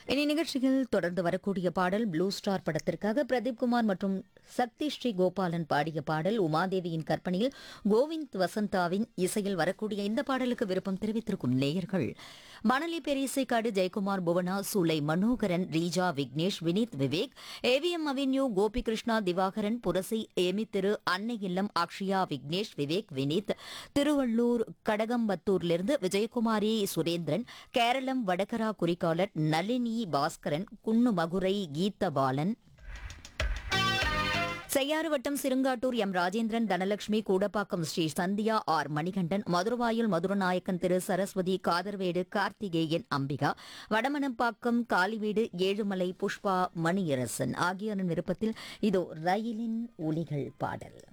இனி நிகழ்ச்சியில் தொடர்ந்து வரக்கூடிய பாடல் ப்ளூ ஸ்டார் படத்திற்காக பிரதீப் குமார் மற்றும் சக்தி ஸ்ரீ கோபாலன் பாடிய பாடல் உமாதேவியின் கற்பனையில் கோவிந்த் வசந்தாவின் இசையில் வரக்கூடிய இந்த பாடலுக்கு விருப்பம் தெரிவித்திருக்கும் நேயர்கள் Manali பெரியசைக்காடு Jayakumar Bhuvana Soolai Manoharan Reeja Vignesh Vineeth Vivek AVM avenue Gopikrishna Divakaran Purasai Amy Thiru Annai Illam Akshaya Vignesh Vivek Vineeth Tiruvallur கடகம்பத்தூரிலிருந்து Vijayakumari Surendran Keralam Vadakara குறிக்காலர் Nalini Bhaskaran குன்னுமகுரை Geethabalan Cheyyar வட்டம் சிறுங்காட்டூர் எம் ராஜேந்திரன் தனலட்சுமி கூடப்பாக்கம் ஸ்ரீ சந்தியா ஆர் மணிகண்டன் மதுரவாயில் மதுரநாயக்கன் திரு சரஸ்வதி காதர்வேடு கார்த்திகேயன் அம்பிகா வடமணப்பாக்கம் காலிவீடு ஏழுமலை புஷ்பா மணியரசன் ஆகியோரின் விருப்பத்தில் இதோ ரயிலின் ஒலிகள் பாடல்